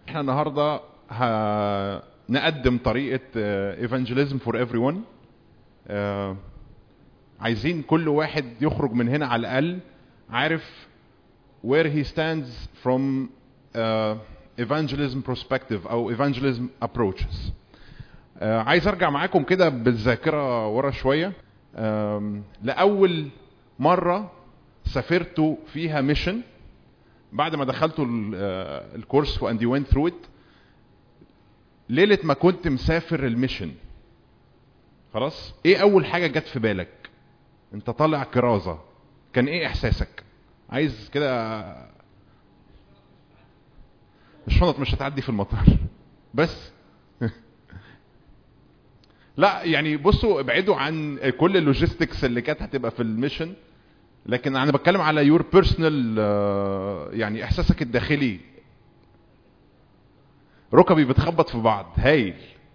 احنا النهارده هنقدم طريقه ايفانجيليزم فور ايفري ون عايزين كل واحد يخرج من هنا على الاقل عارف where he stands from uh, evangelism perspective او evangelism approaches uh, عايز ارجع معاكم كده بالذاكره ورا شويه um, لاول مره سافرتوا فيها ميشن بعد ما دخلتوا الكورس واند يو went through it ليله ما كنت مسافر الميشن خلاص ايه اول حاجه جت في بالك انت طالع كرازه كان ايه احساسك عايز كده الشنط مش هتعدي في المطار بس لا يعني بصوا ابعدوا عن كل اللوجيستكس اللي كانت هتبقى في الميشن لكن انا بتكلم على يور بيرسونال يعني احساسك الداخلي ركبي بتخبط في بعض هايل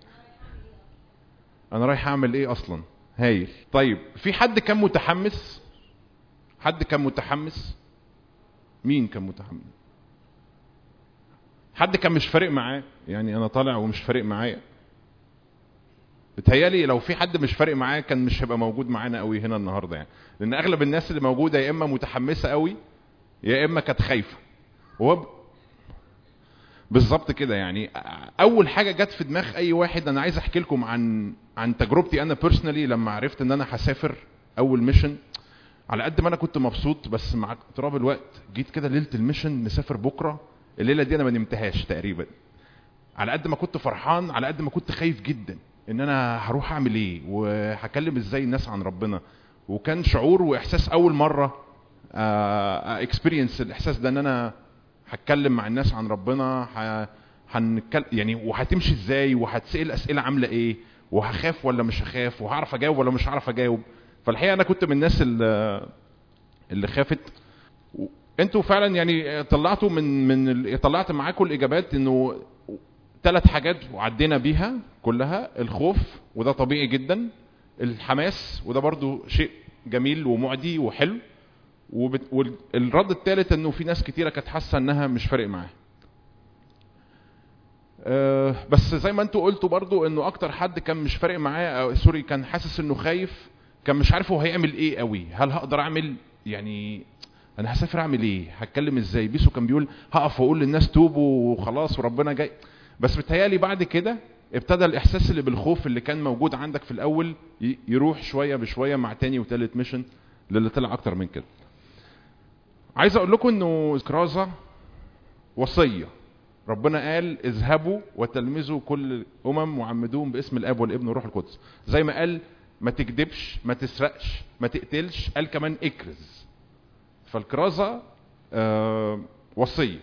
انا رايح اعمل ايه اصلا هايل طيب في حد كان متحمس حد كان متحمس مين كان متحمس حد كان مش فارق معاه يعني انا طالع ومش فارق معايا بتهيالي لو في حد مش فارق معاه كان مش هيبقى موجود معانا قوي هنا النهارده يعني لان اغلب الناس اللي موجوده يا اما متحمسه قوي يا اما كانت خايفه وهو بالظبط كده يعني اول حاجه جت في دماغ اي واحد انا عايز احكي لكم عن عن تجربتي انا بيرسونالي لما عرفت ان انا هسافر اول ميشن على قد ما انا كنت مبسوط بس مع اقتراب الوقت جيت كده ليله الميشن مسافر بكره الليله دي انا ما نمتهاش تقريبا على قد ما كنت فرحان على قد ما كنت خايف جدا ان انا هروح اعمل ايه وهكلم ازاي الناس عن ربنا وكان شعور واحساس اول مره اكسبيرينس الاحساس ده ان انا هتكلم مع الناس عن ربنا هنتكلم يعني وهتمشي ازاي وهتسال اسئله عامله ايه وهخاف ولا مش هخاف وهعرف اجاوب ولا مش هعرف اجاوب فالحقيقه انا كنت من الناس اللي, اللي خافت انتوا فعلا يعني طلعتوا من من طلعت معاكم الاجابات انه ثلاث حاجات وعدينا بيها كلها الخوف وده طبيعي جدا الحماس وده برضو شيء جميل ومعدي وحلو وبت... والرد الثالث انه في ناس كتيره كانت حاسه انها مش فارق معاها أه بس زي ما انتوا قلتوا برضو انه اكتر حد كان مش فارق معاه سوري كان حاسس انه خايف كان مش عارف هو هيعمل ايه قوي هل هقدر اعمل يعني انا هسافر اعمل ايه هتكلم ازاي بيسو كان بيقول هقف واقول للناس توبوا وخلاص وربنا جاي بس بتهيالي بعد كده ابتدى الاحساس اللي بالخوف اللي كان موجود عندك في الاول يروح شويه بشويه مع تاني وتالت ميشن للي طلع اكتر من كده عايز اقول لكم انه كرازه وصيه ربنا قال اذهبوا وتلمذوا كل الامم وعمدوهم باسم الاب والابن والروح القدس زي ما قال ما تكذبش ما تسرقش ما تقتلش قال كمان اكرز فالكرازه آه وصيه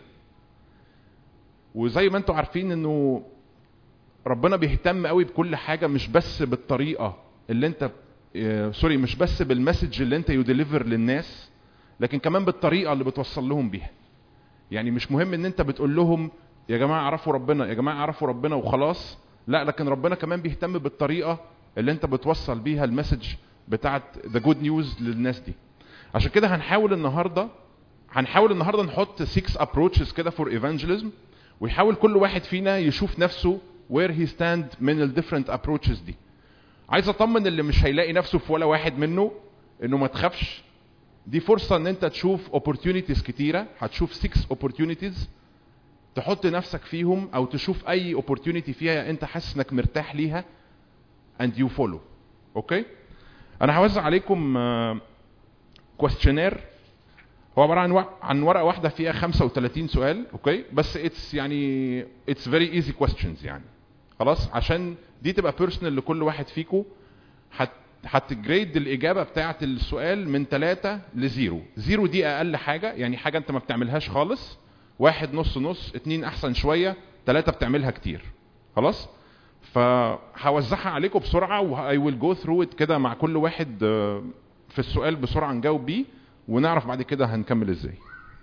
وزي ما انتم عارفين انه ربنا بيهتم قوي بكل حاجه مش بس بالطريقه اللي انت آه سوري مش بس بالمسج اللي انت يديليفر للناس لكن كمان بالطريقه اللي بتوصل لهم بيها يعني مش مهم ان انت بتقول لهم يا جماعه اعرفوا ربنا يا جماعه اعرفوا ربنا وخلاص لا لكن ربنا كمان بيهتم بالطريقه اللي انت بتوصل بيها المسج بتاعت ذا جود نيوز للناس دي عشان كده هنحاول النهارده هنحاول النهارده نحط 6 ابروتشز كده فور ايفانجيليزم ويحاول كل واحد فينا يشوف نفسه where he stand من ال different approaches دي عايز اطمن اللي مش هيلاقي نفسه في ولا واحد منه انه ما تخافش دي فرصة ان انت تشوف opportunities كتيرة هتشوف 6 opportunities تحط نفسك فيهم او تشوف اي opportunity فيها انت حاسس انك مرتاح ليها and you follow اوكي انا هوزع عليكم كويستشنير هو عباره عن عن ورقه واحده فيها 35 سؤال اوكي بس اتس يعني اتس فيري ايزي كويستشنز يعني خلاص عشان دي تبقى بيرسونال لكل واحد فيكم هت هتجريد الاجابه بتاعه السؤال من 3 لزيرو زيرو دي اقل حاجه يعني حاجه انت ما بتعملهاش خالص واحد نص نص اتنين احسن شويه ثلاثة بتعملها كتير خلاص فهوزعها عليكم بسرعه واي ويل جو ثرو ات كده مع كل واحد في السؤال بسرعه نجاوب بيه ونعرف بعد كده هنكمل ازاي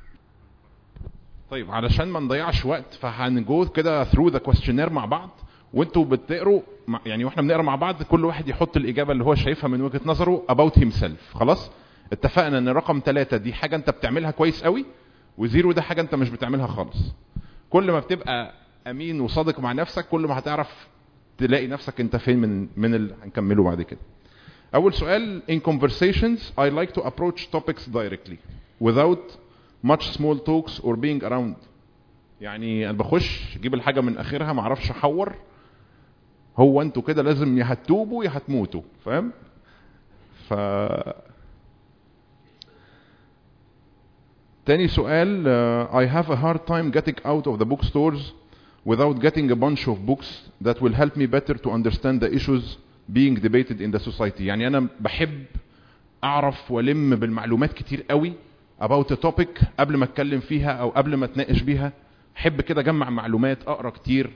طيب علشان ما نضيعش وقت فهنجو كده ثرو ذا كويستشنير مع بعض وانتوا بتقروا يعني واحنا بنقرا مع بعض كل واحد يحط الاجابه اللي هو شايفها من وجهه نظره about himself خلاص اتفقنا ان رقم ثلاثة دي حاجه انت بتعملها كويس قوي وزيرو ده حاجه انت مش بتعملها خالص كل ما بتبقى امين وصادق مع نفسك كل ما هتعرف تلاقي نفسك انت فين من من اللي هنكمله بعد كده اول سؤال in conversations I like to approach topics directly without much small talks or being around يعني انا بخش اجيب الحاجه من اخرها ما اعرفش احور هو انتوا كده لازم يا هتتوبوا يا هتموتوا فاهم ف تاني سؤال uh, I have a hard time getting out of the bookstores without getting a bunch of books that will help me better to understand the issues being debated in the society يعني انا بحب اعرف والم بالمعلومات كتير قوي about a topic قبل ما اتكلم فيها او قبل ما اتناقش بيها احب كده اجمع معلومات اقرا كتير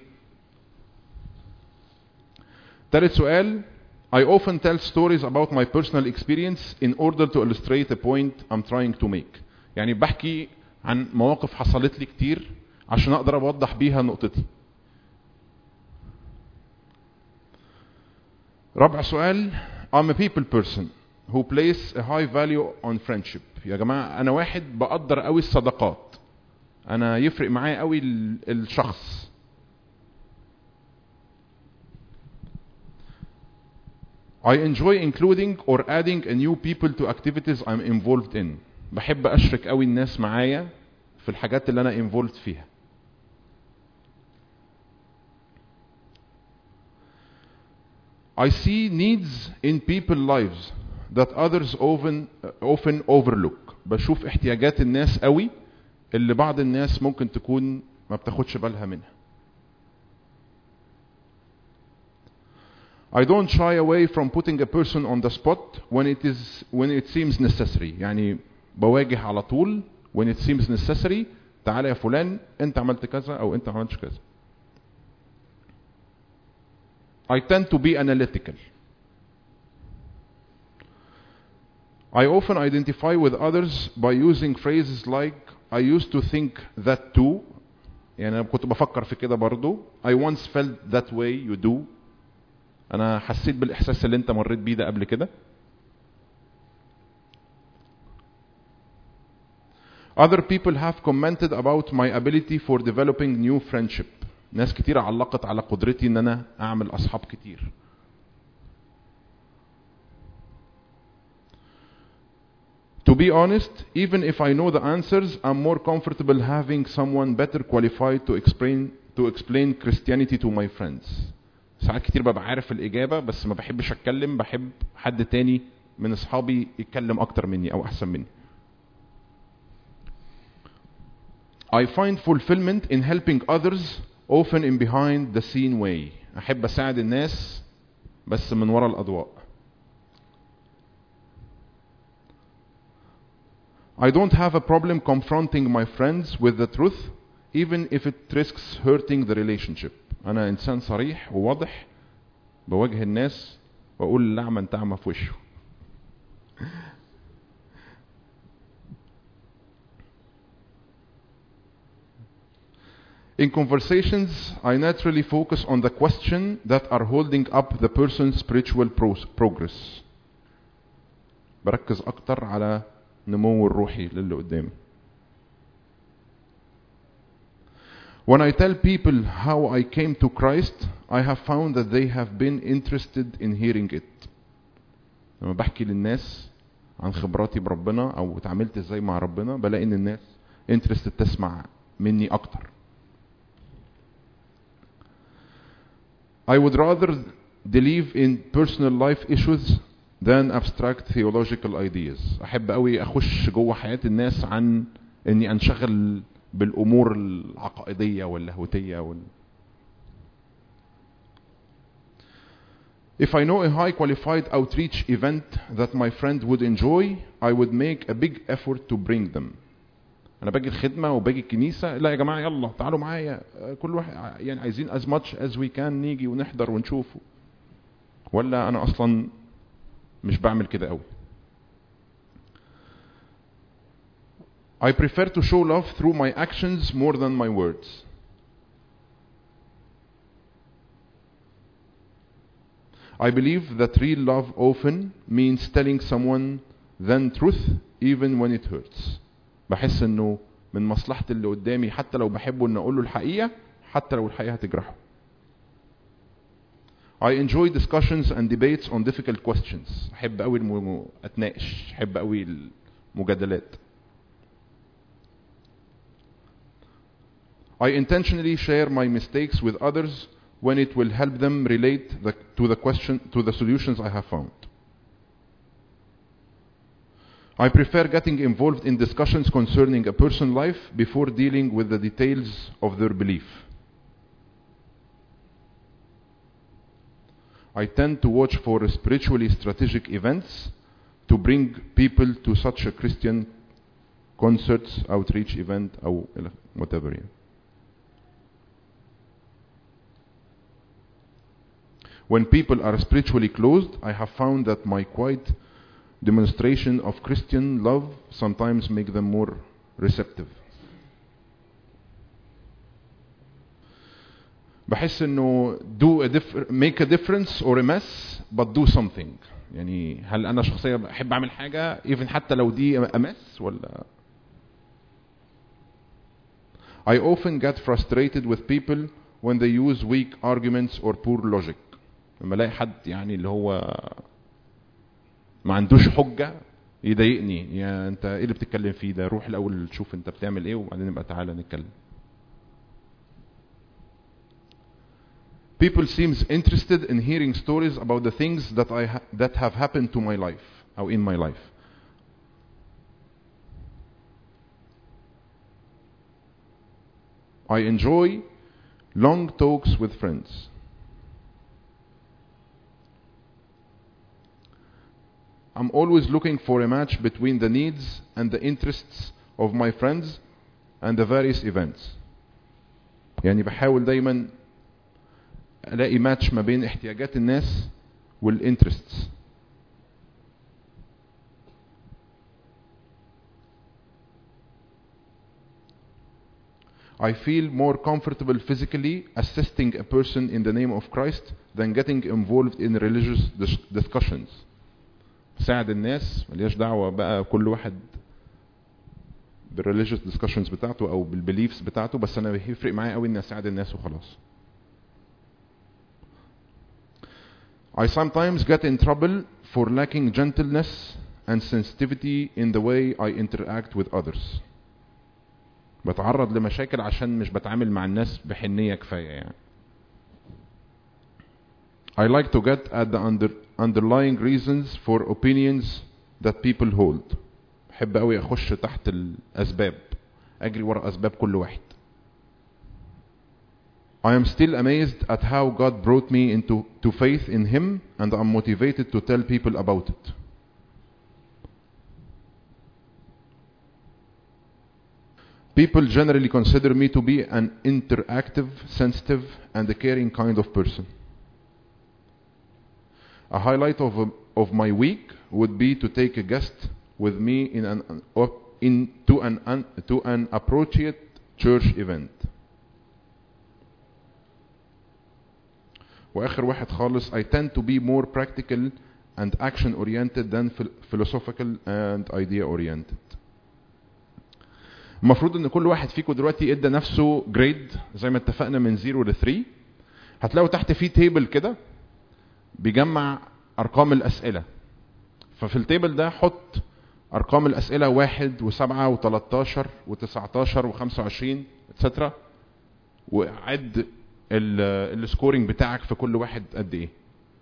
تالت سؤال I often tell stories about my personal experience in order to illustrate a point I'm trying to make يعني بحكي عن مواقف حصلت لي كتير عشان اقدر اوضح بيها نقطتي رابع سؤال I'm a people person who place a high value on friendship يا جماعة أنا واحد بقدر قوي الصداقات أنا يفرق معايا قوي ال- الشخص I enjoy including or adding a new people to activities I'm involved in بحب أشرك قوي الناس معايا في الحاجات اللي أنا involved فيها I see needs in people lives that others often often overlook بشوف احتياجات الناس قوي اللي بعض الناس ممكن تكون ما بتاخدش بالها منها I don't shy away from putting a person on the spot when it is when it seems necessary يعني بواجه على طول when it seems necessary تعالى يا فلان انت عملت كذا او انت ما عملتش كذا I tend to be analytical. I often identify with others by using phrases like I used to think that too يعني أنا كنت بفكر في كده برضو I once felt that way you do أنا حسيت بالإحساس اللي أنت مريت بيه ده قبل كده Other people have commented about my ability for developing new friendship ناس كتير علقت على قدرتي ان انا اعمل اصحاب كتير To be honest, even if I know the answers, I'm more comfortable having someone better qualified to explain to explain Christianity to my friends. ساعات كتير ببقى عارف الإجابة بس ما بحبش أتكلم بحب حد تاني من أصحابي يتكلم أكتر مني أو أحسن مني. I find fulfillment in helping others often in behind the scene way احب اساعد الناس بس من وراء الاضواء I don't have a problem confronting my friends with the truth even if it risks hurting the relationship انا انسان صريح وواضح بواجه الناس واقول اللعمه انت اعمى في وشه In conversations, I naturally focus on the question that are holding up the person's spiritual pro- progress. بركز أكتر على نمو الروحي للي قدامي. When I tell people how I came to Christ, I have found that they have been interested in hearing it. لما بحكي للناس عن خبراتي بربنا أو اتعاملت ازاي مع ربنا بلاقي إن الناس interested تسمع مني أكتر. I would rather believe in personal life issues than abstract theological ideas. أحب أوي أخش جوه حياة الناس عن إني أنشغل بالأمور العقائدية واللاهوتية وال... If I know a high qualified outreach event that my friend would enjoy, I would make a big effort to bring them. انا باجي الخدمه وباجي الكنيسه لا يا جماعه يلا تعالوا معايا كل واحد يعني عايزين as much as we can نيجي ونحضر ونشوفه ولا انا اصلا مش بعمل كده قوي I prefer to show love through my actions more than my words. I believe that real love often means telling someone the truth even when it hurts. بحس انه من مصلحة اللي قدامي حتى لو بحبه ان اقول له الحقيقة حتى لو الحقيقة هتجرحه I enjoy discussions and debates on difficult questions أحب أوي الم... أتناقش أحب أوي المجادلات I intentionally share my mistakes with others when it will help them relate the, to the question to the solutions I have found. I prefer getting involved in discussions concerning a person's life before dealing with the details of their belief. I tend to watch for spiritually strategic events to bring people to such a Christian concerts, outreach event, or whatever. يعني. When people are spiritually closed, I have found that my quiet demonstration of Christian love sometimes make them more receptive. بحس انه do a differ, make a difference or a mess but do something يعني هل انا شخصيا بحب اعمل حاجه even حتى لو دي a mess ولا I often get frustrated with people when they use weak arguments or poor logic لما الاقي حد يعني اللي هو ما عندوش حجة يضايقني يا انت ايه اللي بتتكلم فيه ده روح الاول شوف انت بتعمل ايه وبعدين نبقى تعالى نتكلم People seems interested in hearing stories about the things that I ha that have happened to my life or in my life. I enjoy long talks with friends. I'm always looking for a match between the needs and the interests of my friends and the various events. يعني بحاول دايما الاقي ماتش ما بين احتياجات الناس والانترستس I feel more comfortable physically assisting a person in the name of Christ than getting involved in religious dis discussions. ساعد الناس ملياش دعوة بقى كل واحد بالريليجيوس discussions بتاعته او بالبيليفز بتاعته بس انا بيفرق معايا قوي اني اساعد الناس وخلاص. I sometimes get in trouble for lacking gentleness and sensitivity in the way I interact with others. بتعرض لمشاكل عشان مش بتعامل مع الناس بحنية كفاية يعني. I like to get at the under, underlying reasons for opinions that people hold. بحب قوي اخش تحت الاسباب اجري ورا اسباب كل واحد. I am still amazed at how God brought me into to faith in Him and I'm motivated to tell people about it. People generally consider me to be an interactive, sensitive, and a caring kind of person. A highlight of, of my week would be to take a guest with me in an, in, to, an, to an appropriate church event. واخر واحد خالص I tend to be more practical and action oriented than philosophical and idea oriented المفروض ان كل واحد فيكم دلوقتي ادى نفسه جريد زي ما اتفقنا من 0 ل 3 هتلاقوا تحت فيه تيبل كده بيجمع ارقام الاسئله ففي التيبل ده حط ارقام الاسئله واحد وسبعة وتلاتاشر وتسعتاشر وخمسة وعشرين اتسترا وعد السكورينج بتاعك في كل واحد قد ايه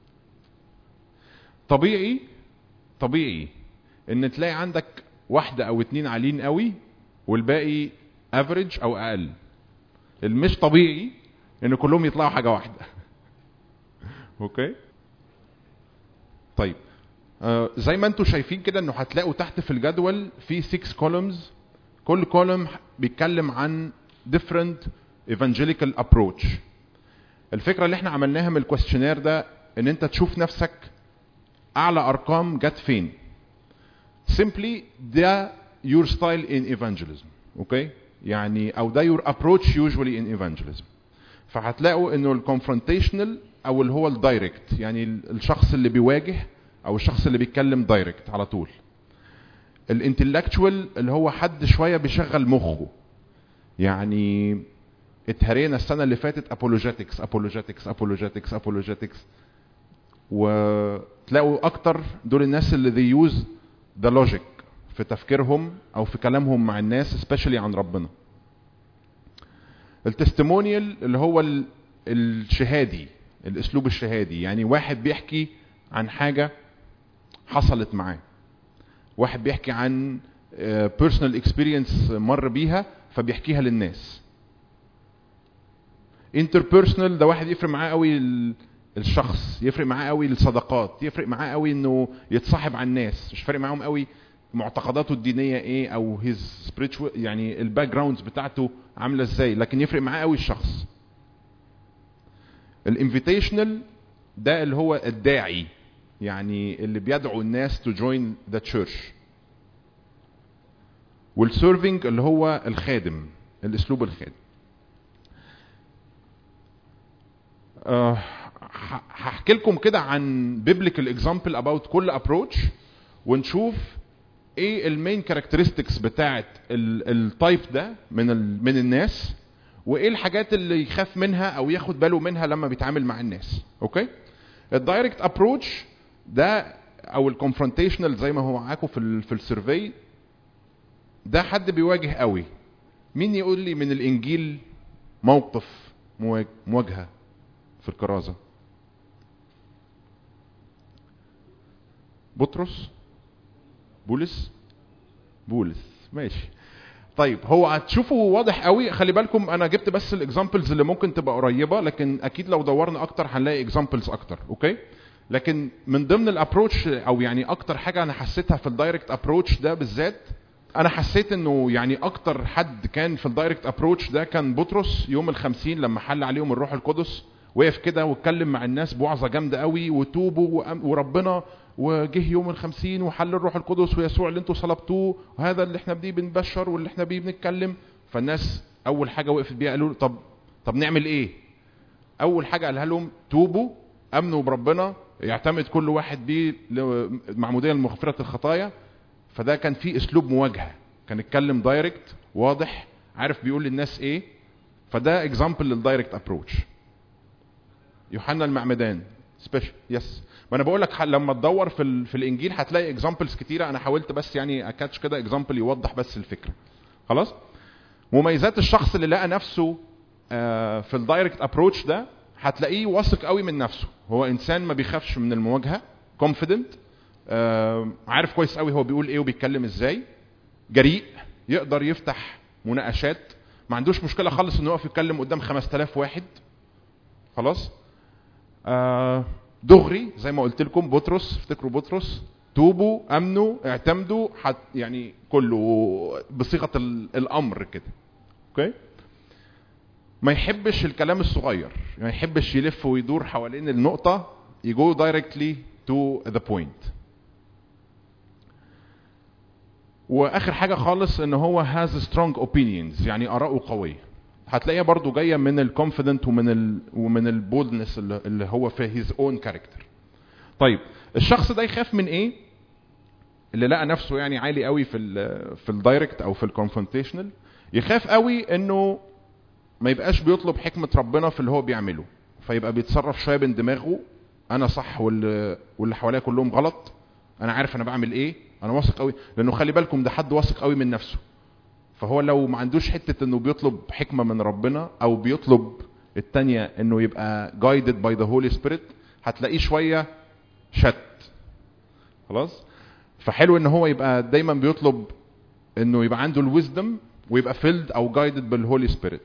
طبيعي طبيعي ان تلاقي عندك واحدة او اتنين عاليين قوي والباقي افريج او اقل المش طبيعي ان كلهم يطلعوا حاجة واحدة اوكي طيب آه زي ما انتم شايفين كده انه هتلاقوا تحت في الجدول في 6 كولومز كل كولوم بيتكلم عن different evangelical approach الفكره اللي احنا عملناها من الكويستشنير ده ان انت تشوف نفسك اعلى ارقام جت فين simply ده your style in evangelism اوكي يعني او ده your approach usually in evangelism فهتلاقوا انه الكونفرونتيشنال او اللي هو الدايركت يعني الشخص اللي بيواجه او الشخص اللي بيتكلم دايركت على طول الانتلكتشوال اللي هو حد شويه بيشغل مخه يعني اتهرينا السنه اللي فاتت apologetics apologetics apologetics apologetics وتلاقوا اكتر دول الناس اللي they use the logic في تفكيرهم او في كلامهم مع الناس especially عن ربنا التستمونيال اللي هو ال- الشهادي الاسلوب الشهادي يعني واحد بيحكي عن حاجه حصلت معاه واحد بيحكي عن بيرسونال اكسبيرينس مر بيها فبيحكيها للناس انتربيرسونال ده واحد يفرق معاه قوي ال- الشخص يفرق معاه قوي الصداقات يفرق معاه قوي انه يتصاحب على الناس مش فارق معاهم قوي معتقداته الدينيه ايه او هيز spiritual يعني الباك جراوندز بتاعته عامله ازاي لكن يفرق معاه قوي الشخص الانفيتيشنال ده اللي هو الداعي يعني اللي بيدعو الناس to join the church والسيرفنج اللي هو الخادم الاسلوب الخادم آه، ه- هحكي لكم كده عن biblical example about كل approach ونشوف ايه المين كاركترستكس بتاعت التايب ده من ال من الناس وايه الحاجات اللي يخاف منها او ياخد باله منها لما بيتعامل مع الناس اوكي الدايركت ابروتش ده او الكونفرونتيشنال زي ما هو معاكم في ال في السيرفي ده حد بيواجه قوي مين يقول لي من الانجيل موقف مواج- مواجهه في الكرازه بطرس بولس بولس ماشي طيب هو هتشوفوا واضح قوي خلي بالكم انا جبت بس الاكزامبلز اللي ممكن تبقى قريبه لكن اكيد لو دورنا اكتر هنلاقي اكزامبلز اكتر اوكي لكن من ضمن الابروتش او يعني اكتر حاجه انا حسيتها في الدايركت ابروتش ده بالذات انا حسيت انه يعني اكتر حد كان في الدايركت ابروتش ده كان بطرس يوم الخمسين لما حل عليهم الروح القدس وقف كده واتكلم مع الناس بوعظه جامده قوي وتوبوا وأم- وربنا وجه يوم الخمسين وحل الروح القدس ويسوع اللي انتوا صلبتوه وهذا اللي احنا بيه بنبشر واللي احنا بيه بنتكلم فالناس اول حاجه وقفت بيها قالوا له طب طب نعمل ايه؟ اول حاجه قالها لهم توبوا امنوا بربنا يعتمد كل واحد بيه معموديه لمغفره الخطايا فده كان فيه اسلوب مواجهه كان اتكلم دايركت واضح عارف بيقول للناس ايه فده اكزامبل للدايركت ابروتش يوحنا المعمدان سبيشال يس ما انا بقول لك ح- لما تدور في ال... في الانجيل هتلاقي اكزامبلز كتيره انا حاولت بس يعني اكاتش كده اكزامبل يوضح بس الفكره خلاص مميزات الشخص اللي لقى نفسه آه، في الدايركت ابروتش ده هتلاقيه واثق قوي من نفسه هو انسان ما بيخافش من المواجهه كونفيدنت عارف كويس قوي هو بيقول ايه وبيتكلم ازاي جريء يقدر يفتح مناقشات ما عندوش مشكله خالص انه يقف يتكلم قدام 5000 واحد خلاص آه دغري زي ما قلت لكم بطرس افتكروا بطرس توبوا امنوا اعتمدوا حت يعني كله بصيغه ال- الامر كده اوكي ما يحبش الكلام الصغير ما يحبش يلف ويدور حوالين النقطه يجو دايركتلي تو ذا بوينت واخر حاجه خالص ان هو هاز سترونج اوبينيونز يعني اراءه قويه هتلاقيها برضو جايه من الكونفيدنت ومن ال ومن البولدنس اللي اللي هو في هيز اون كاركتر طيب الشخص ده يخاف من ايه اللي لقى نفسه يعني عالي قوي في ال في الدايركت او في الكونفرونتيشنال يخاف قوي انه ما يبقاش بيطلب حكمه ربنا في اللي هو بيعمله فيبقى بيتصرف شويه من دماغه انا صح واللي واللي حواليا كلهم غلط انا عارف انا بعمل ايه انا واثق قوي لانه خلي بالكم ده حد واثق قوي من نفسه فهو لو ما عندوش حته انه بيطلب حكمه من ربنا او بيطلب التانية انه يبقى guided by the Holy Spirit هتلاقيه شويه شت خلاص فحلو ان هو يبقى دايما بيطلب انه يبقى عنده الويزدم ويبقى فيلد او جايدد بالهولي سبيريت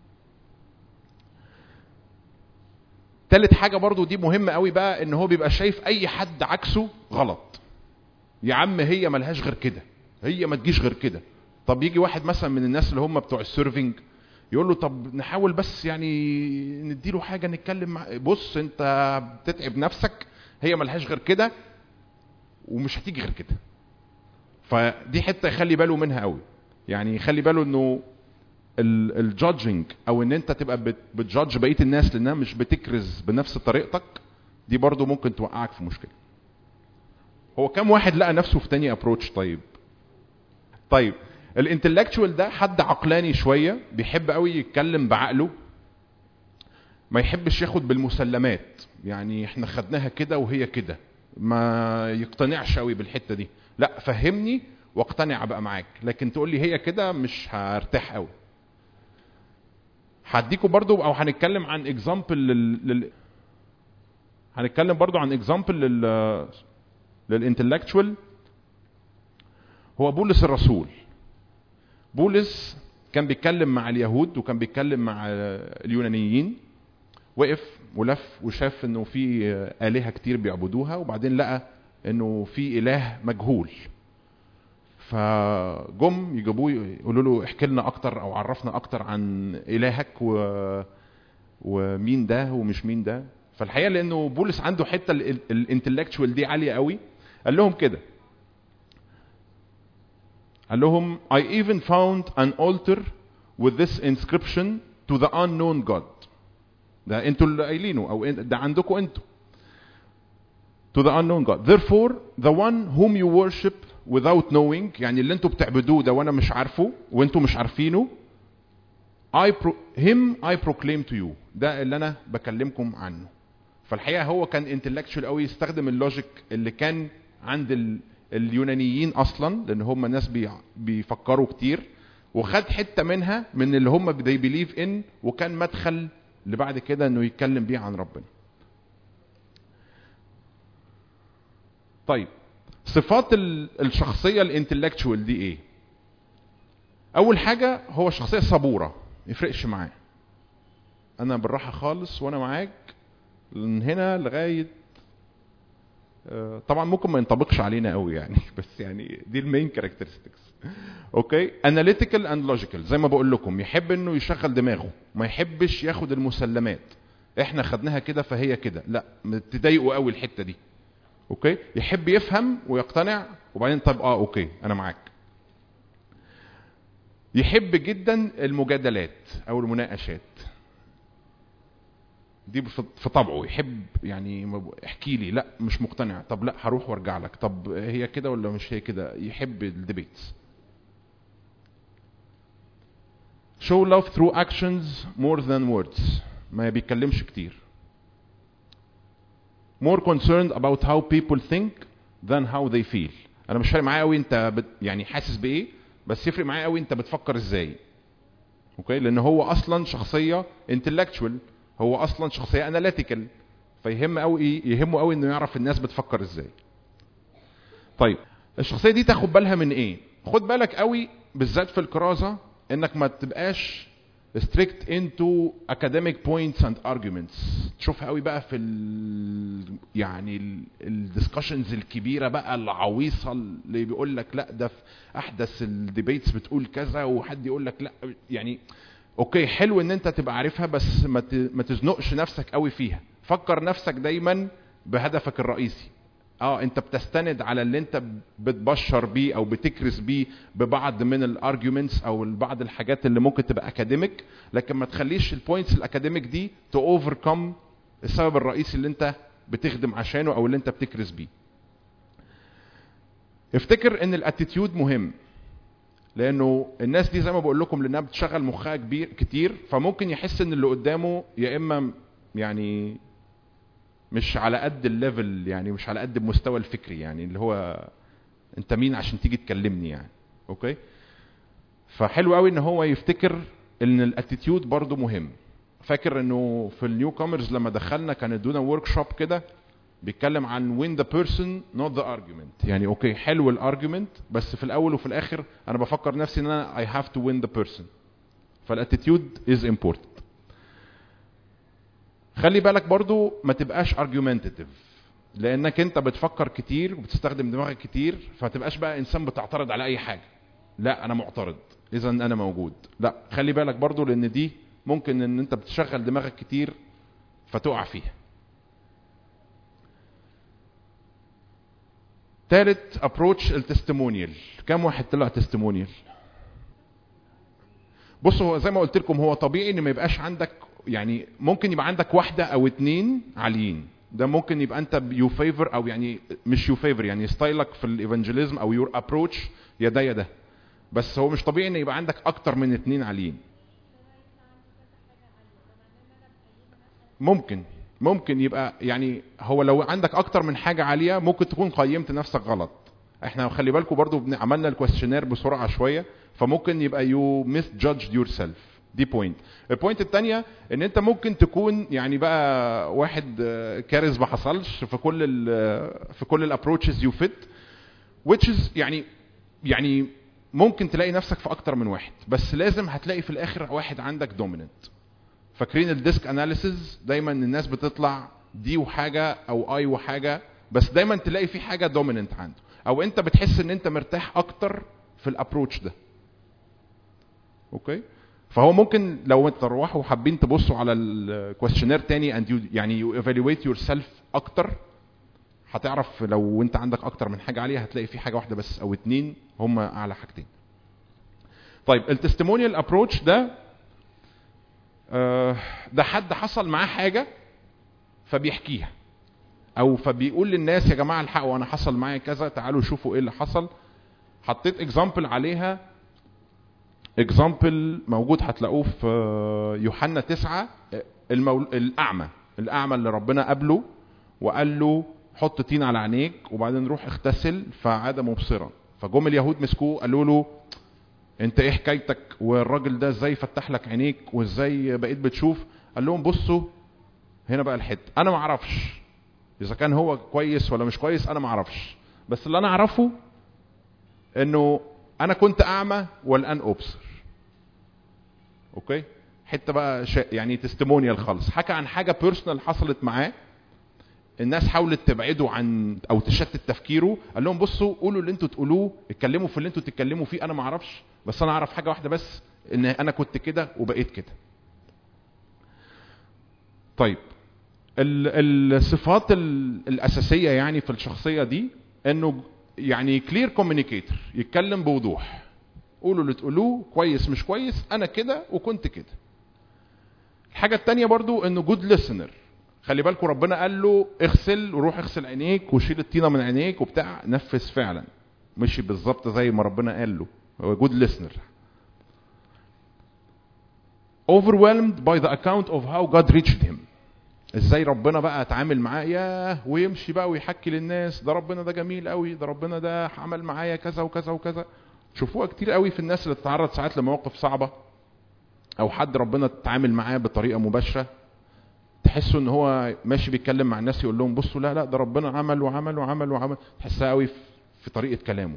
تالت حاجه برضو دي مهمه قوي بقى ان هو بيبقى شايف اي حد عكسه غلط يا عم هي ملهاش غير كده هي ما تجيش غير كده طب يجي واحد مثلا من الناس اللي هم بتوع السيرفنج يقول له طب نحاول بس يعني نديله حاجه نتكلم مع بص انت بتتعب نفسك هي ملهاش غير كده ومش هتيجي غير كده فدي حته يخلي باله منها قوي يعني يخلي باله انه الجادجنج او ان انت تبقى بتجادج بقيه الناس لانها مش بتكرز بنفس طريقتك دي برضو ممكن توقعك في مشكله هو كم واحد لقى نفسه في تاني ابروتش طيب طيب الانتلكتشوال ده حد عقلاني شويه بيحب قوي يتكلم بعقله ما يحبش ياخد بالمسلمات يعني احنا خدناها كده وهي كده ما يقتنعش قوي بالحته دي لا فهمني واقتنع بقى معاك لكن تقول لي هي كده مش هرتاح قوي هديكوا برضو او هنتكلم عن اكزامبل لل... لل... هنتكلم برضو عن اكزامبل لل للانتلكتشوال هو بولس الرسول بولس كان بيتكلم مع اليهود وكان بيتكلم مع اليونانيين وقف ولف وشاف انه في الهه كتير بيعبدوها وبعدين لقى انه في اله مجهول فجم يجيبوه يقولوا له احكي لنا اكتر او عرفنا اكتر عن الهك و... ومين ده ومش مين ده فالحقيقه لانه بولس عنده حته الانتلكتشوال دي عاليه قوي قال لهم كده قال لهم I even found an altar with this inscription to the unknown God ده انتوا اللي قايلينه او ده عندكم انتوا to the unknown God therefore the one whom you worship without knowing يعني اللي انتوا بتعبدوه ده وانا مش عارفه وانتوا مش عارفينه I pro him I proclaim to you ده اللي انا بكلمكم عنه فالحقيقه هو كان انتلكتشوال قوي يستخدم اللوجيك اللي كان عند ال اليونانيين اصلا لان هم ناس بي بيفكروا كتير وخد حته منها من اللي هم they believe in وكان مدخل لبعد كده انه يتكلم بيه عن ربنا طيب صفات الشخصيه الانتلكتشوال دي ايه اول حاجه هو شخصيه صبوره يفرقش معاه انا بالراحه خالص وانا معاك من هنا لغايه طبعا ممكن ما ينطبقش علينا قوي يعني بس يعني دي المين كاركترستكس اوكي اناليتيكال اند لوجيكال زي ما بقول لكم يحب انه يشغل دماغه ما يحبش ياخد المسلمات احنا خدناها كده فهي كده لا تضايقوا قوي الحته دي اوكي يحب يفهم ويقتنع وبعدين طب اه اوكي انا معاك يحب جدا المجادلات او المناقشات دي في طبعه يحب يعني احكي لي لا مش مقتنع طب لا هروح وارجع لك طب هي كده ولا مش هي كده يحب الديبيتس show love through actions more than words ما بيتكلمش كتير more concerned about how people think than how they feel انا مش فارق معايا قوي انت بت يعني حاسس بايه بس يفرق معايا قوي انت بتفكر ازاي اوكي لان هو اصلا شخصيه intellectual هو اصلا شخصيه اناليتيكال فيهم قوي يهمه قوي انه يعرف الناس بتفكر ازاي طيب الشخصيه دي تاخد بالها من ايه خد بالك قوي بالذات في الكرازه انك ما تبقاش strict into academic points and arguments تشوفها قوي بقى في ال يعني الدiscussions الكبيره بقى العويصه اللي بيقول لك لا ده في احدث الديبيتس بتقول كذا وحد يقول لك لا يعني اوكي حلو ان انت تبقى عارفها بس ما ما تزنقش نفسك قوي فيها فكر نفسك دايما بهدفك الرئيسي اه انت بتستند على اللي انت بتبشر بيه او بتكرس بيه ببعض من الارجيومنتس او بعض الحاجات اللي ممكن تبقى اكاديميك لكن ما تخليش البوينتس الاكاديميك دي تو اوفركم السبب الرئيسي اللي انت بتخدم عشانه او اللي انت بتكرس بيه افتكر ان الاتيتيود مهم لانه الناس دي زي ما بقول لكم لانها بتشغل مخها كبير كتير فممكن يحس ان اللي قدامه يا اما يعني مش على قد الليفل يعني مش على قد المستوى الفكري يعني اللي هو انت مين عشان تيجي تكلمني يعني اوكي فحلو قوي ان هو يفتكر ان الاتيتيود برضو مهم فاكر انه في النيو كومرز لما دخلنا كان ادونا ورك شوب كده بيتكلم عن win the person not the argument يعني اوكي حلو الارجيومنت بس في الاول وفي الاخر انا بفكر نفسي ان انا I have to win the person فالاتيتيود is important خلي بالك برضو ما تبقاش argumentative لانك انت بتفكر كتير وبتستخدم دماغك كتير فتبقاش بقى انسان بتعترض على اي حاجه لا انا معترض اذا انا موجود لا خلي بالك برضو لان دي ممكن ان انت بتشغل دماغك كتير فتقع فيها تالت ابروتش التستمونيال كم واحد طلع تستمونيال بصوا هو زي ما قلت لكم هو طبيعي ان ما يبقاش عندك يعني ممكن يبقى عندك واحده او اتنين عاليين ده ممكن يبقى انت يو فيفر او يعني مش يو فيفر يعني ستايلك في الايفانجيليزم او يور ابروتش يا ده يا ده بس هو مش طبيعي ان يبقى عندك اكتر من اتنين عاليين ممكن ممكن يبقى يعني هو لو عندك اكتر من حاجه عاليه ممكن تكون قيمت نفسك غلط احنا خلي بالكم برضو بن- عملنا الكويستشنير بسرعه شويه فممكن يبقى يو ميس جادج يور سيلف دي بوينت البوينت الثانيه ان انت ممكن تكون يعني بقى واحد آه، كارث ما حصلش في كل ال في كل الابروتشز يو فيت which is يعني يعني ممكن تلاقي نفسك في اكتر من واحد بس لازم هتلاقي في الاخر واحد عندك دوميننت فاكرين الديسك اناليسز دايما الناس بتطلع دي وحاجه او اي وحاجه بس دايما تلاقي في حاجه دوميننت عنده او انت بتحس ان انت مرتاح اكتر في الابروتش ده اوكي فهو ممكن لو انت تروحوا حابين تبصوا على الكويستشنير تاني and you يعني يو ايفالويت يور سيلف اكتر هتعرف لو انت عندك اكتر من حاجه عاليه هتلاقي في حاجه واحده بس او اتنين هم اعلى حاجتين طيب التستيمونيال ابروتش ده آه، ده حد حصل معاه حاجه فبيحكيها او فبيقول للناس يا جماعه الحقوا انا حصل معايا كذا تعالوا شوفوا ايه اللي حصل حطيت اكزامبل عليها اكزامبل موجود هتلاقوه في آه، يوحنا تسعة آه، المول... الاعمى الاعمى اللي ربنا قابله وقال له حط طين على عينيك وبعدين روح اغتسل فعاد مبصرا فجم اليهود مسكوه قالوا له انت ايه حكايتك والراجل ده ازاي فتح لك عينيك وازاي بقيت بتشوف قال لهم بصوا هنا بقى الحته انا ما اعرفش اذا كان هو كويس ولا مش كويس انا ما اعرفش بس اللي انا اعرفه انه انا كنت اعمى والان ابصر اوكي حته بقى شا... يعني تستمونيال خالص حكى عن حاجه بيرسونال حصلت معاه الناس حاولت تبعده عن او تشتت تفكيره قال لهم بصوا قولوا اللي انتوا تقولوه اتكلموا في اللي انتوا تتكلموا فيه انا ما اعرفش بس انا اعرف حاجه واحده بس ان انا كنت كده وبقيت كده طيب ال- الصفات ال- الاساسيه يعني في الشخصيه دي انه يعني كلير كوميونيكيتور يتكلم بوضوح قولوا اللي تقولوه كويس مش كويس انا كده وكنت كده الحاجه التانية برضو انه جود listener خلي بالكم ربنا قال له اغسل وروح اغسل عينيك وشيل الطينه من عينيك وبتاع نفذ فعلا مشي بالظبط زي ما ربنا قال له هو جود listener overwhelmed by the account of how God reached him ازاي ربنا بقى اتعامل معاه ياه ويمشي بقى ويحكي للناس ده ربنا ده جميل قوي ده ربنا ده عمل معايا كذا وكذا وكذا شوفوها كتير قوي في الناس اللي تتعرض ساعات لمواقف صعبه او حد ربنا تتعامل معاه بطريقه مباشره تحسوا ان هو ماشي بيتكلم مع الناس يقول لهم بصوا لا لا ده ربنا عمل وعمل وعمل وعمل تحسها قوي في- في طريقه كلامه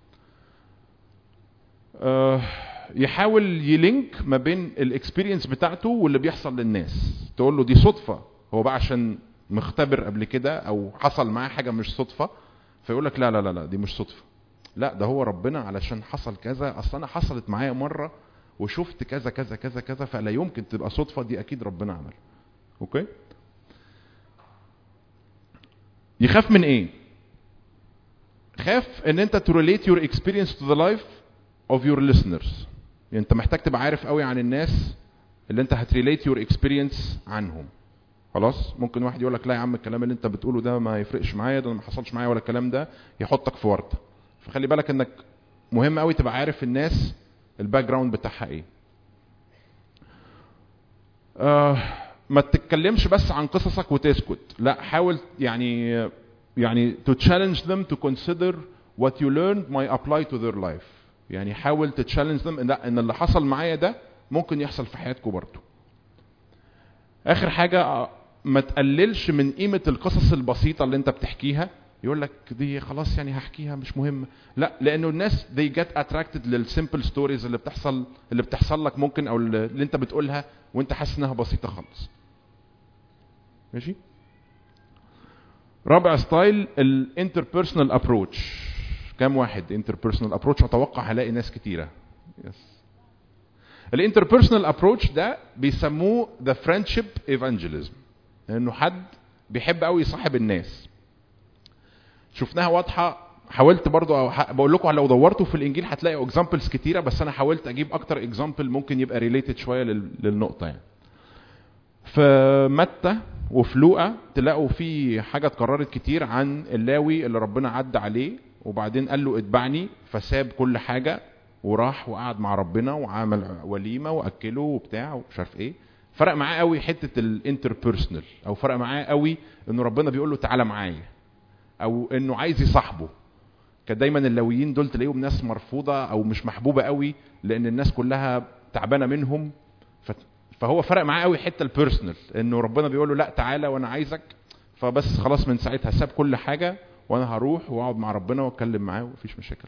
آه، يحاول يلينك ما بين الاكسبيرينس بتاعته واللي بيحصل للناس تقول له دي صدفه هو بقى عشان مختبر قبل كده او حصل معاه حاجه مش صدفه فيقول لك لا لا لا لا دي مش صدفه لا ده هو ربنا علشان حصل كذا اصل انا حصلت معايا مره وشفت كذا كذا كذا كذا فلا يمكن تبقى صدفه دي اكيد ربنا عمل اوكي يخاف من ايه خاف ان انت to relate your experience to the life of your listeners يعني انت محتاج تبقى عارف قوي عن الناس اللي انت هتريليت your experience عنهم خلاص ممكن واحد يقول لك لا يا عم الكلام اللي انت بتقوله ده ما يفرقش معايا ده ما حصلش معايا ولا الكلام ده يحطك في ورطه فخلي بالك انك مهم قوي تبقى عارف الناس الباك جراوند بتاعها ايه آه ما تتكلمش بس عن قصصك وتسكت لا حاول يعني يعني to challenge them to consider what you learned might apply to their life يعني حاول تتشالنج them ان لا ان اللي حصل معايا ده ممكن يحصل في حياتكم برضه اخر حاجه آه، ما تقللش من قيمه القصص البسيطه اللي انت بتحكيها يقول لك دي خلاص يعني هحكيها مش مهم لا لانه الناس they get attracted للسيمبل ستوريز اللي بتحصل اللي بتحصل لك ممكن او اللي انت بتقولها وانت حاسس انها بسيطه خالص ماشي رابع ستايل الانتربيرسونال ابروتش كام واحد انتربيرسونال ابروتش اتوقع هلاقي ناس كتيره يس الانتربيرسونال ابروتش ده بيسموه ذا فريندشيب ايفانجيليزم انه حد بيحب قوي يصاحب الناس شفناها واضحه حاولت برضو أو ح- بقول لكم لو دورتوا في الانجيل هتلاقوا اكزامبلز كتيره بس انا حاولت اجيب اكتر اكزامبل ممكن يبقى ريليتد شويه لل- للنقطه يعني في متى وفي لوقا تلاقوا في حاجه اتكررت كتير عن اللاوي اللي ربنا عدى عليه وبعدين قال له اتبعني فساب كل حاجه وراح وقعد مع ربنا وعمل وليمه واكله وبتاع ومش عارف ايه فرق معاه قوي حته الانتربيرسونال او فرق معاه قوي انه ربنا بيقول له تعالى معايا او انه عايز يصاحبه كان دايما اللويين دول تلاقيهم ناس مرفوضه او مش محبوبه قوي لان الناس كلها تعبانه منهم فهو فرق معاه قوي حته البيرسونال انه ربنا بيقول له لا تعالى وانا عايزك فبس خلاص من ساعتها ساب كل حاجه وانا هروح واقعد مع ربنا واتكلم معاه ومفيش مشاكل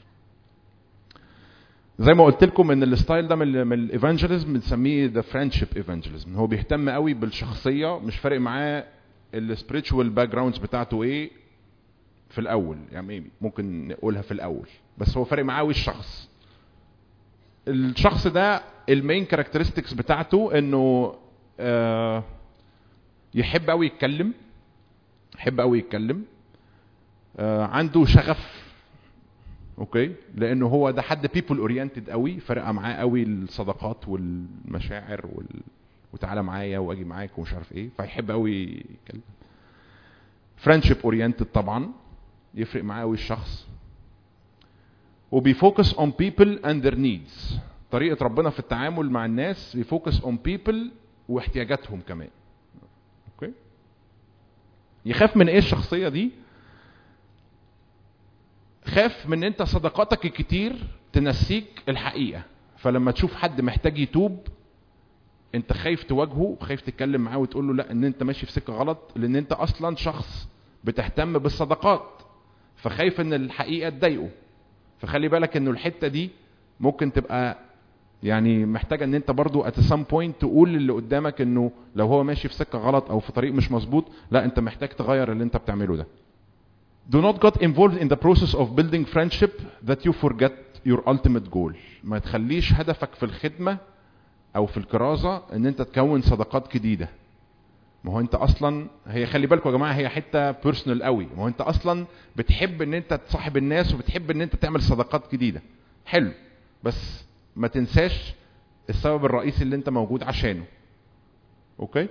زي ما قلت لكم ان الستايل ده من من الايفانجيليزم بنسميه ذا فريندشيب ايفانجيليزم هو بيهتم قوي بالشخصيه مش فارق معاه السبiritual باك جراوندز بتاعته ايه في الاول يعني ممكن نقولها في الاول بس هو فارق معاه قوي الشخص الشخص ده المين كاركترستكس بتاعته انه آه يحب قوي يتكلم يحب قوي يتكلم آه عنده شغف اوكي لانه هو ده حد بيبل اورينتد قوي فارقه معاه قوي الصداقات والمشاعر وال... وتعالى معايا واجي معاك ومش عارف ايه فيحب قوي يتكلم فريندشيب اورينتد طبعا يفرق معاه قوي الشخص وبيفوكس اون بيبل اند their needs طريقه ربنا في التعامل مع الناس بيفوكس اون بيبل واحتياجاتهم كمان اوكي يخاف من ايه الشخصيه دي خاف من انت صداقاتك الكتير تنسيك الحقيقه فلما تشوف حد محتاج يتوب انت خايف تواجهه خايف تتكلم معاه وتقول له لا ان انت ماشي في سكه غلط لان انت اصلا شخص بتهتم بالصداقات فخايف ان الحقيقه تضايقه فخلي بالك انه الحته دي ممكن تبقى يعني محتاجه ان انت برضو at some point تقول للي قدامك انه لو هو ماشي في سكه غلط او في طريق مش مظبوط لا انت محتاج تغير اللي انت بتعمله ده Do not get involved in the process of building friendship that you forget your ultimate goal. ما تخليش هدفك في الخدمة أو في الكرازة إن أنت تكون صداقات جديدة. ما هو أنت أصلا هي خلي بالكم يا جماعة هي حتة بيرسونال قوي، ما هو أنت أصلا بتحب إن أنت تصاحب الناس وبتحب إن أنت تعمل صداقات جديدة. حلو بس ما تنساش السبب الرئيسي اللي أنت موجود عشانه. أوكي؟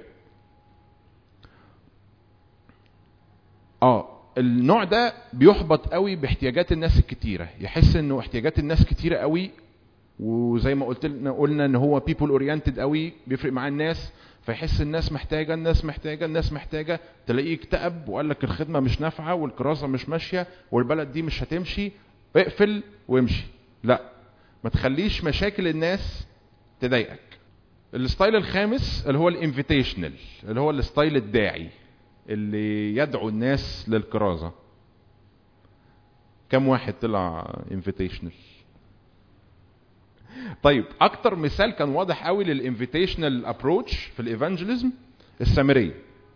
اه النوع ده بيحبط قوي باحتياجات الناس الكتيره يحس انه احتياجات الناس كتيره قوي وزي ما قلت لنا قلنا ان هو بيبل اورينتد قوي بيفرق معاه الناس فيحس الناس محتاجه الناس محتاجه الناس محتاجه تلاقيه اكتئب وقال لك الخدمه مش نافعه والكراسه مش ماشيه والبلد دي مش هتمشي اقفل وامشي لا ما تخليش مشاكل الناس تضايقك الستايل الخامس اللي هو الانفيتيشنال اللي هو الستايل الداعي اللي يدعو الناس للكرازة كم واحد طلع انفيتيشنال طيب اكتر مثال كان واضح قوي للانفيتيشنال ابروتش في الايفانجيليزم السامريه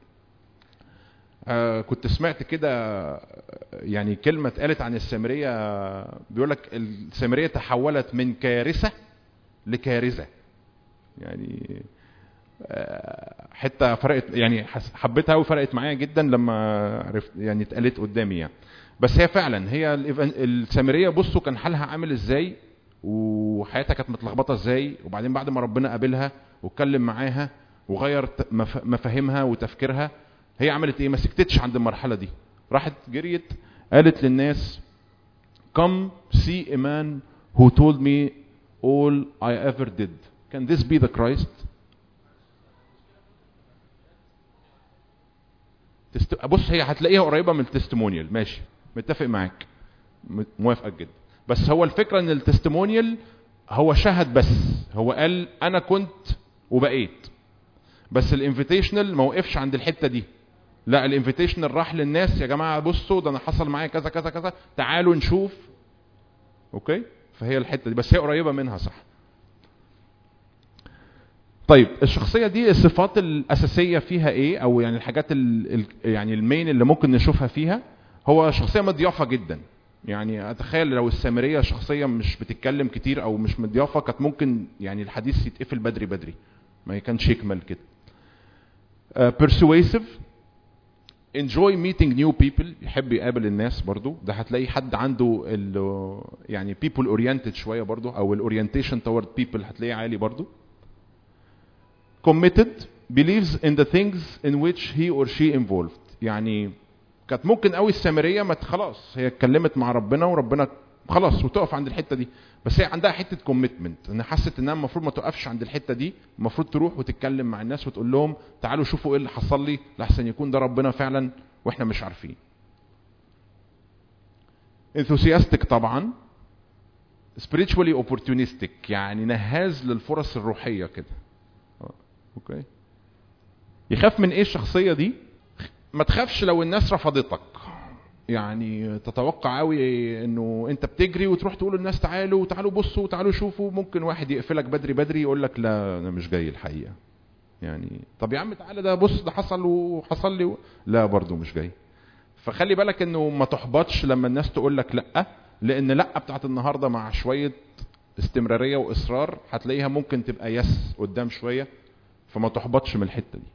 آه كنت سمعت كده يعني كلمه اتقالت عن السامريه بيقول لك السامريه تحولت من كارثه لكارثه يعني حته فرقت يعني حبيتها وفرقت معايا جدا لما عرفت يعني اتقالت قدامي يعني بس هي فعلا هي السامريه بصوا كان حالها عامل ازاي وحياتها كانت متلخبطه ازاي وبعدين بعد ما ربنا قابلها واتكلم معاها وغير مفاهيمها وتفكيرها هي عملت ايه ما سكتتش عند المرحله دي راحت جريت قالت للناس come see a man who told me all I ever did can this be the Christ تست... بص هي هتلاقيها قريبه من التستمونيال ماشي متفق معاك موافقك جدا بس هو الفكره ان التستمونيال هو شهد بس هو قال انا كنت وبقيت بس الانفيتيشنال ما وقفش عند الحته دي لا الانفيتيشنال راح للناس يا جماعه بصوا ده انا حصل معايا كذا كذا كذا تعالوا نشوف اوكي فهي الحته دي بس هي قريبه منها صح طيب الشخصيه دي الصفات الاساسيه فيها ايه او يعني الحاجات ال ال يعني المين اللي ممكن نشوفها فيها هو شخصيه مضيافه جدا يعني اتخيل لو السامريه شخصيه مش بتتكلم كتير او مش مضيافه كانت ممكن يعني الحديث يتقفل بدري بدري ما كانش يكمل كده uh, persuasive enjoy meeting new people يحب يقابل الناس برضو ده هتلاقي حد عنده ال يعني people oriented شويه برضو او الاورينتيشن toward people هتلاقيه عالي برضو committed believes in the things in which he or she involved يعني كانت ممكن قوي السامريه ما خلاص هي اتكلمت مع ربنا وربنا خلاص وتقف عند الحته دي بس هي عندها حته كوميتمنت انا حست انها المفروض ما تقفش عند الحته دي المفروض تروح وتتكلم مع الناس وتقول لهم تعالوا شوفوا ايه اللي حصل لي لحسن يكون ده ربنا فعلا واحنا مش عارفين enthusiastic طبعا spiritually opportunistic يعني نهاز للفرص الروحيه كده اوكي يخاف من ايه الشخصيه دي ما تخافش لو الناس رفضتك يعني تتوقع قوي انه انت بتجري وتروح تقول للناس تعالوا تعالوا بصوا تعالوا شوفوا ممكن واحد يقفلك بدري بدري يقول لك لا انا مش جاي الحقيقه يعني طب يا عم تعالى ده بص ده حصل وحصل لي و... لا برضه مش جاي فخلي بالك انه ما تحبطش لما الناس تقول لك لا لان لا بتاعت النهارده مع شويه استمراريه واصرار هتلاقيها ممكن تبقى يس قدام شويه فما تحبطش من الحته دي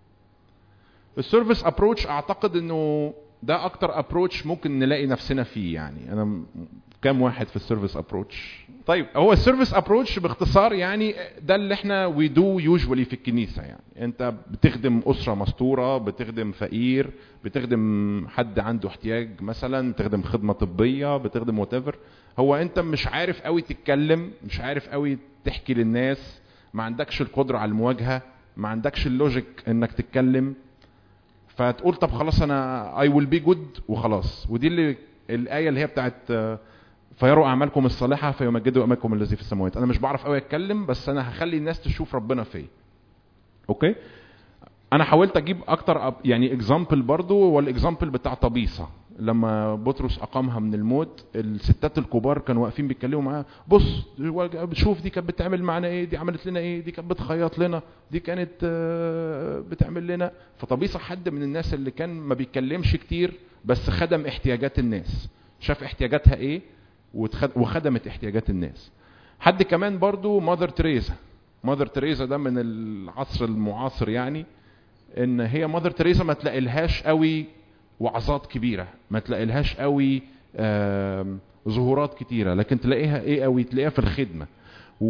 السيرفيس ابروتش اعتقد انه ده اكتر ابروتش ممكن نلاقي نفسنا فيه يعني انا م- كام واحد في السيرفيس ابروتش طيب هو السيرفيس ابروتش باختصار يعني ده اللي احنا وي دو يوجوالي في الكنيسه يعني انت بتخدم اسره مستوره بتخدم فقير بتخدم حد عنده احتياج مثلا بتخدم خدمه طبيه بتخدم وات هو انت مش عارف قوي تتكلم مش عارف قوي تحكي للناس ما عندكش القدره على المواجهه ما عندكش اللوجيك انك تتكلم فتقول طب خلاص انا اي ويل بي جود وخلاص ودي اللي الايه اللي هي بتاعت آه، فيروا اعمالكم الصالحه فيمجدوا امامكم الذي في السماوات انا مش بعرف قوي اتكلم بس انا هخلي الناس تشوف ربنا فيا اوكي انا حاولت اجيب اكتر أب- يعني اكزامبل برضو والاكزامبل بتاع طبيصه لما بطرس اقامها من الموت الستات الكبار كانوا واقفين بيتكلموا معاه بص شوف دي كانت بتعمل معانا ايه دي عملت لنا ايه دي كانت بتخيط لنا دي كانت آه، بتعمل لنا فطبيصه حد من الناس اللي كان ما بيتكلمش كتير بس خدم احتياجات الناس شاف احتياجاتها ايه وتخد- وخدمت احتياجات الناس حد كمان برضو ماذر تريزا ماذر تريزا ده من العصر المعاصر يعني ان هي ماذر تريزا ما تلاقي لهاش قوي وعظات كبيره ما تلاقي لهاش قوي آم، ظهورات كتيره لكن تلاقيها ايه قوي تلاقيها في الخدمه و...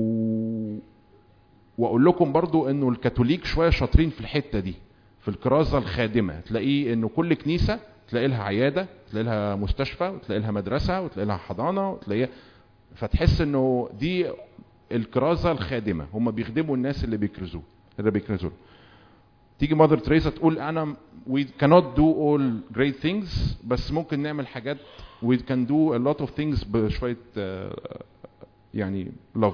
واقول لكم برضو انه الكاثوليك شويه شاطرين في الحته دي في الكرازه الخادمه تلاقيه انه كل كنيسه تلاقي لها عياده تلاقي لها مستشفى وتلاقي لها مدرسه وتلاقي لها حضانه وتلاقيها فتحس انه دي الكرازه الخادمه هم بيخدموا الناس اللي بيكرزوه اللي بيكرزوا تيجي ماذر تريزا تقول انا we cannot do all great things بس ممكن نعمل حاجات we can do a lot of things بشويه آه، يعني love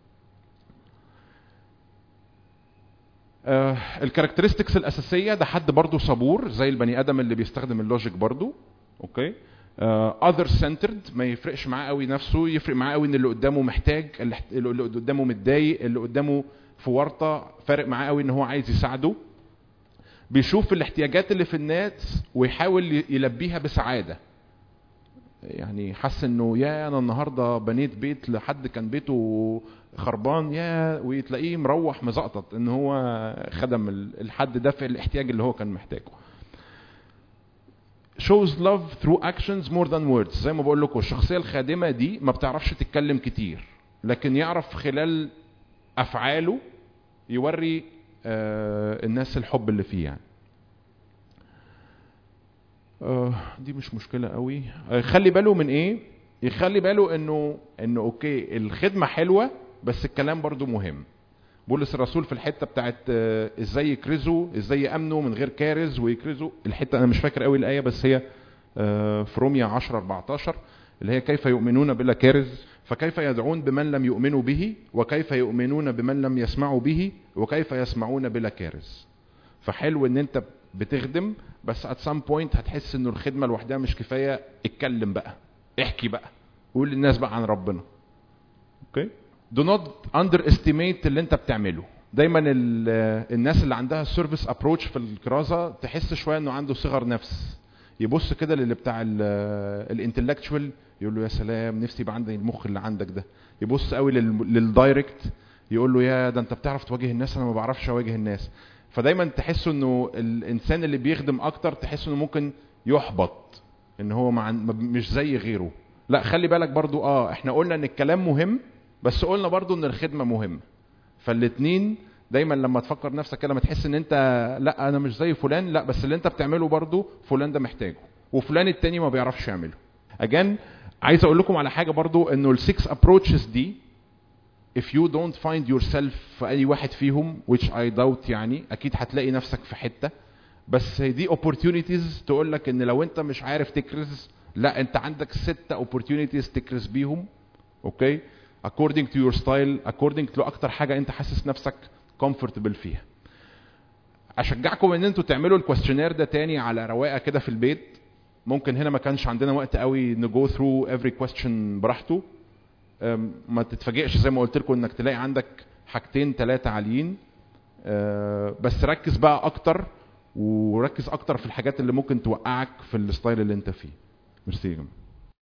آه الكاركترستكس الاساسيه ده حد برضه صبور زي البني ادم اللي بيستخدم اللوجيك برضه اوكي اذر سنترد ما يفرقش معاه قوي نفسه يفرق معاه قوي ان اللي قدامه محتاج اللي اللي قدامه متضايق اللي قدامه في ورطه فارق معاه قوي ان هو عايز يساعده بيشوف الاحتياجات اللي في الناس ويحاول يلبيها بسعاده يعني حس انه يا انا النهارده بنيت بيت لحد كان بيته خربان يا وتلاقيه مروح مزقطط ان هو خدم ال- الحد ده في الاحتياج اللي هو كان محتاجه shows love through actions more than words زي ما بقول لكم الشخصيه الخادمه دي ما بتعرفش تتكلم كتير لكن يعرف خلال افعاله يوري آه الناس الحب اللي فيه يعني آه دي مش مشكله قوي آه خلي باله من ايه يخلي باله انه انه اوكي الخدمه حلوه بس الكلام برضو مهم بولس الرسول في الحته بتاعت آه، ازاي يكرزوا ازاي يامنوا من غير كارز ويكرزوا الحته انا مش فاكر قوي الايه بس هي آه، في روميا 10 14 اللي هي كيف يؤمنون بلا كارز فكيف يدعون بمن لم يؤمنوا به وكيف يؤمنون بمن لم يسمعوا به وكيف يسمعون بلا كارز فحلو ان انت بتخدم بس at some point هتحس انه الخدمه لوحدها مش كفايه اتكلم بقى احكي بقى قول للناس بقى عن ربنا اوكي do not underestimate اللي انت بتعمله دايما ال- الناس اللي عندها السيرفيس ابروتش في الكرازه تحس شويه انه عنده صغر نفس يبص كده للي بتاع الانتلكتشوال يقول له يا سلام نفسي يبقى عندي المخ اللي عندك ده يبص قوي لل- للدايركت يقول له يا ده انت بتعرف تواجه الناس انا ما بعرفش اواجه الناس فدايما تحس انه الانسان اللي بيخدم اكتر تحس انه ممكن يحبط ان هو مع ما- مش زي غيره لا خلي بالك برضو اه احنا قلنا ان الكلام مهم بس قلنا برضو ان الخدمه مهمه فالاتنين دايما لما تفكر نفسك كده لما تحس ان انت لا انا مش زي فلان لا بس اللي انت بتعمله برضو فلان ده محتاجه وفلان التاني ما بيعرفش يعمله اجان عايز اقول لكم على حاجه برضو انه السكس ابروتشز دي if you don't find yourself في اي واحد فيهم which I doubt يعني اكيد هتلاقي نفسك في حته بس دي opportunities تقول لك ان لو انت مش عارف تكرز لا انت عندك ستة opportunities تكرز بيهم اوكي according to your style according to اكتر حاجه انت حاسس نفسك comfortable فيها اشجعكم ان انتوا تعملوا الكويستشنير ده تاني على رواقه كده في البيت ممكن هنا ما كانش عندنا وقت قوي نجو ثرو افري كويستشن براحته أم، ما تتفاجئش زي ما قلت لكم انك تلاقي عندك حاجتين ثلاثه عاليين أه، بس ركز بقى اكتر وركز اكتر في الحاجات اللي ممكن توقعك في الستايل اللي انت فيه ميرسي يا جماعه